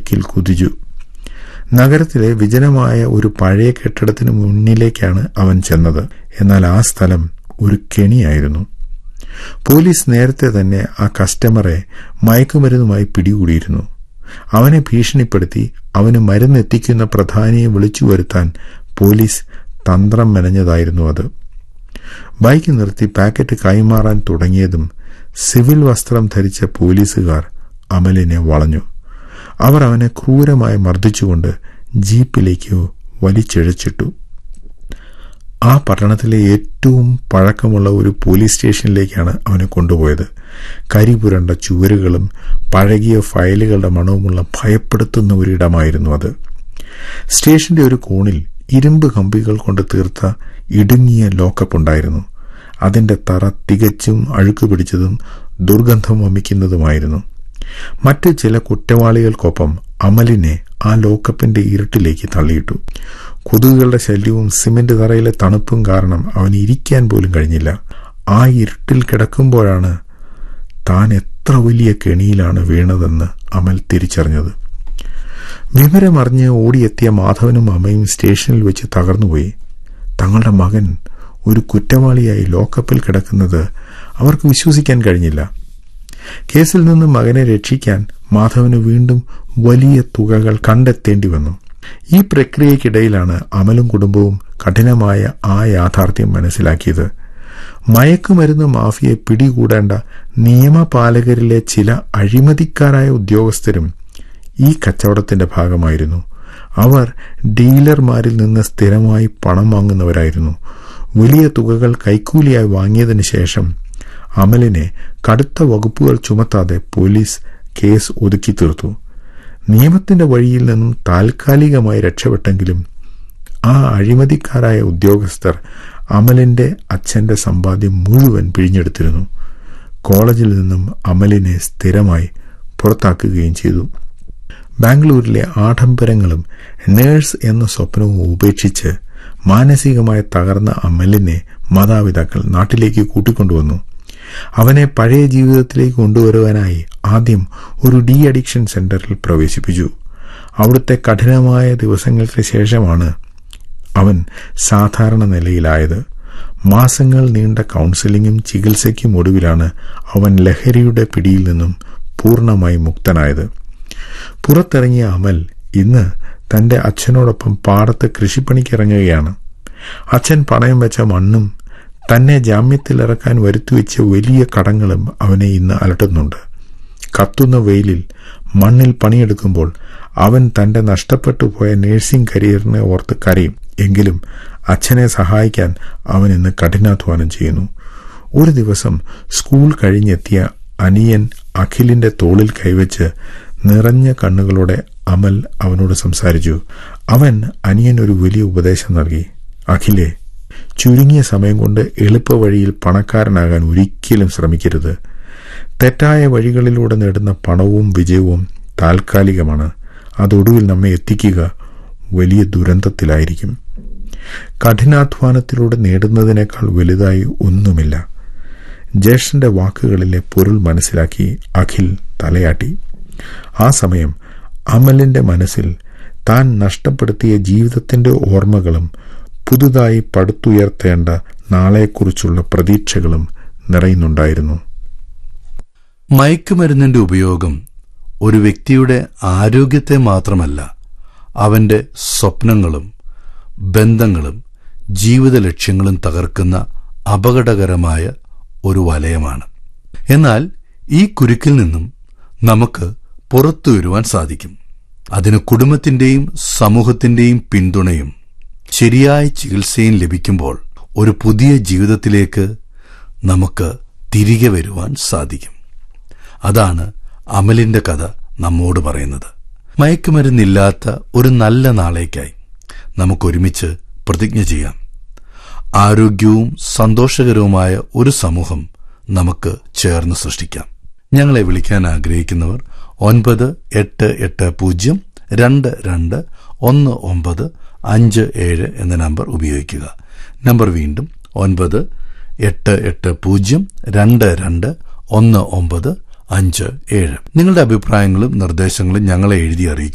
ബൈക്കിൽ കുതിച്ചു നഗരത്തിലെ വിജനമായ ഒരു പഴയ കെട്ടിടത്തിന് മുന്നിലേക്കാണ് അവൻ ചെന്നത് എന്നാൽ ആ സ്ഥലം ഒരു കെണിയായിരുന്നു പോലീസ് നേരത്തെ തന്നെ ആ കസ്റ്റമറെ മയക്കുമരുന്നുമായി പിടികൂടിയിരുന്നു അവനെ ഭീഷണിപ്പെടുത്തി അവന് മരുന്നെത്തിക്കുന്ന പ്രധാനിയെ വിളിച്ചു വരുത്താൻ പോലീസ് തന്ത്രം മെനഞ്ഞതായിരുന്നു അത് ബൈക്ക് നിർത്തി പാക്കറ്റ് കൈമാറാൻ തുടങ്ങിയതും സിവിൽ വസ്ത്രം ധരിച്ച പോലീസുകാർ അമലിനെ വളഞ്ഞു അവർ അവനെ ക്രൂരമായി മർദ്ദിച്ചുകൊണ്ട് ജീപ്പിലേക്ക് വലിച്ചിഴച്ചിട്ടു ആ പട്ടണത്തിലെ ഏറ്റവും പഴക്കമുള്ള ഒരു പോലീസ് സ്റ്റേഷനിലേക്കാണ് അവനെ കൊണ്ടുപോയത് കരിപുരണ്ട ചുവരുകളും പഴകിയ ഫയലുകളുടെ മണവുമുള്ള ഭയപ്പെടുത്തുന്ന ഒരിടമായിരുന്നു അത് സ്റ്റേഷന്റെ ഒരു കോണിൽ ഇരുമ്പ് കമ്പികൾ കൊണ്ട് തീർത്ത ഇടുങ്ങിയ ലോക്കപ്പ് ഉണ്ടായിരുന്നു അതിന്റെ തറ തികച്ചും അഴുക്ക് പിടിച്ചതും ദുർഗന്ധം വമിക്കുന്നതുമായിരുന്നു മറ്റ് ചില കുറ്റവാളികൾക്കൊപ്പം അമലിനെ ആ ലോക്കപ്പിന്റെ ഇരുട്ടിലേക്ക് തള്ളിയിട്ടു കൊതുകുകളുടെ ശല്യവും സിമന്റ് തറയിലെ തണുപ്പും കാരണം അവന് ഇരിക്കാൻ പോലും കഴിഞ്ഞില്ല ആ ഇരുട്ടിൽ കിടക്കുമ്പോഴാണ് താൻ എത്ര വലിയ കെണിയിലാണ് വീണതെന്ന് അമൽ തിരിച്ചറിഞ്ഞത് വിവരമറിഞ്ഞ് ഓടിയെത്തിയ മാധവനും അമ്മയും സ്റ്റേഷനിൽ വെച്ച് തകർന്നുപോയി തങ്ങളുടെ മകൻ ഒരു കുറ്റവാളിയായി ലോക്കപ്പിൽ കിടക്കുന്നത് അവർക്ക് വിശ്വസിക്കാൻ കഴിഞ്ഞില്ല കേസിൽ നിന്ന് മകനെ രക്ഷിക്കാൻ മാധവന് വീണ്ടും വലിയ തുകകൾ കണ്ടെത്തേണ്ടി വന്നു ഈ പ്രക്രിയയ്ക്കിടയിലാണ് അമലും കുടുംബവും കഠിനമായ ആ യാഥാർത്ഥ്യം മനസ്സിലാക്കിയത് മയക്കുമരുന്ന് മാഫിയെ പിടികൂടേണ്ട നിയമപാലകരിലെ ചില അഴിമതിക്കാരായ ഉദ്യോഗസ്ഥരും ഈ കച്ചവടത്തിന്റെ ഭാഗമായിരുന്നു അവർ ഡീലർമാരിൽ നിന്ന് സ്ഥിരമായി പണം വാങ്ങുന്നവരായിരുന്നു വലിയ തുകകൾ കൈക്കൂലിയായി വാങ്ങിയതിനു ശേഷം അമലിനെ കടുത്ത വകുപ്പുകൾ ചുമത്താതെ പോലീസ് കേസ് ഒതുക്കി തീർത്തു നിയമത്തിന്റെ വഴിയിൽ നിന്നും താൽക്കാലികമായി രക്ഷപ്പെട്ടെങ്കിലും ആ അഴിമതിക്കാരായ ഉദ്യോഗസ്ഥർ അമലിന്റെ അച്ഛന്റെ സമ്പാദ്യം മുഴുവൻ പിഴിഞ്ഞെടുത്തിരുന്നു കോളേജിൽ നിന്നും അമലിനെ സ്ഥിരമായി പുറത്താക്കുകയും ചെയ്തു ബാംഗ്ലൂരിലെ ആഡംബരങ്ങളും നേഴ്സ് എന്ന സ്വപ്നവും ഉപേക്ഷിച്ച് മാനസികമായി തകർന്ന അമലിനെ മാതാപിതാക്കൾ നാട്ടിലേക്ക് കൂട്ടിക്കൊണ്ടുവന്നു അവനെ പഴയ ജീവിതത്തിലേക്ക് കൊണ്ടുവരുവാനായി ആദ്യം ഒരു ഡി അഡിക്ഷൻ സെന്ററിൽ പ്രവേശിപ്പിച്ചു അവിടുത്തെ കഠിനമായ ദിവസങ്ങൾക്ക് ശേഷമാണ് അവൻ സാധാരണ നിലയിലായത് മാസങ്ങൾ നീണ്ട കൌൺസിലിംഗും ചികിത്സയ്ക്കും ഒടുവിലാണ് അവൻ ലഹരിയുടെ പിടിയിൽ നിന്നും പൂർണ്ണമായി മുക്തനായത് പുറത്തിറങ്ങിയ അമൽ ഇന്ന് തന്റെ അച്ഛനോടൊപ്പം പാടത്ത് കൃഷിപ്പണിക്കിറങ്ങുകയാണ് അച്ഛൻ പണയം വെച്ച മണ്ണും തന്നെ ജാമ്യത്തിലിറക്കാൻ വരുത്തിവെച്ച വലിയ കടങ്ങളും അവനെ ഇന്ന് അലട്ടുന്നുണ്ട് കത്തുന്ന വെയിലിൽ മണ്ണിൽ പണിയെടുക്കുമ്പോൾ അവൻ തന്റെ നഷ്ടപ്പെട്ടു പോയ നഴ്സിംഗ് കരിയറിനെ ഓർത്ത് കരയും എങ്കിലും അച്ഛനെ സഹായിക്കാൻ അവൻ ഇന്ന് കഠിനാധ്വാനം ചെയ്യുന്നു ഒരു ദിവസം സ്കൂൾ കഴിഞ്ഞെത്തിയ അനിയൻ അഖിലിന്റെ തോളിൽ കൈവച്ച് നിറഞ്ഞ കണ്ണുകളോടെ അമൽ അവനോട് സംസാരിച്ചു അവൻ അനിയൻ ഒരു വലിയ ഉപദേശം നൽകി അഖിലെ ചുരുങ്ങിയ സമയം കൊണ്ട് എളുപ്പവഴിയിൽ പണക്കാരനാകാൻ ഒരിക്കലും ശ്രമിക്കരുത് തെറ്റായ വഴികളിലൂടെ നേടുന്ന പണവും വിജയവും താൽക്കാലികമാണ് അതൊടുവിൽ നമ്മെ എത്തിക്കുക വലിയ ദുരന്തത്തിലായിരിക്കും കഠിനാധ്വാനത്തിലൂടെ നേടുന്നതിനേക്കാൾ വലുതായി ഒന്നുമില്ല ജ്യേഷ്ഠന്റെ വാക്കുകളിലെ പൊരുൾ മനസ്സിലാക്കി അഖിൽ തലയാട്ടി ആ സമയം അമലിന്റെ മനസ്സിൽ താൻ നഷ്ടപ്പെടുത്തിയ ജീവിതത്തിന്റെ ഓർമ്മകളും പുതുതായി പടുത്തുയർത്തേണ്ട നാളെക്കുറിച്ചുള്ള പ്രതീക്ഷകളും നിറയുന്നുണ്ടായിരുന്നു മയക്കുമരുന്നിന്റെ ഉപയോഗം ഒരു വ്യക്തിയുടെ ആരോഗ്യത്തെ മാത്രമല്ല അവന്റെ സ്വപ്നങ്ങളും ബന്ധങ്ങളും ജീവിത ലക്ഷ്യങ്ങളും തകർക്കുന്ന അപകടകരമായ ഒരു വലയമാണ് എന്നാൽ ഈ കുരുക്കിൽ നിന്നും നമുക്ക് പുറത്തു വരുവാൻ സാധിക്കും അതിന് കുടുംബത്തിന്റെയും സമൂഹത്തിന്റെയും പിന്തുണയും ശരിയായ ചികിത്സയും ലഭിക്കുമ്പോൾ ഒരു പുതിയ ജീവിതത്തിലേക്ക് നമുക്ക് തിരികെ വരുവാൻ സാധിക്കും അതാണ് അമലിന്റെ കഥ നമ്മോട് പറയുന്നത് മയക്കുമരുന്നില്ലാത്ത ഒരു നല്ല നാളേക്കായി നമുക്കൊരുമിച്ച് പ്രതിജ്ഞ ചെയ്യാം ആരോഗ്യവും സന്തോഷകരവുമായ ഒരു സമൂഹം നമുക്ക് ചേർന്ന് സൃഷ്ടിക്കാം ഞങ്ങളെ വിളിക്കാൻ ആഗ്രഹിക്കുന്നവർ ഒൻപത് എട്ട് എട്ട് പൂജ്യം രണ്ട് രണ്ട് ഒന്ന് ഒമ്പത് അഞ്ച് ഏഴ് എന്ന നമ്പർ ഉപയോഗിക്കുക നമ്പർ വീണ്ടും ഒൻപത് എട്ട് എട്ട് പൂജ്യം രണ്ട് രണ്ട് ഒന്ന് ഒമ്പത് അഞ്ച് ഏഴ് നിങ്ങളുടെ അഭിപ്രായങ്ങളും നിർദ്ദേശങ്ങളും ഞങ്ങളെ എഴുതി അറിയിക്കുക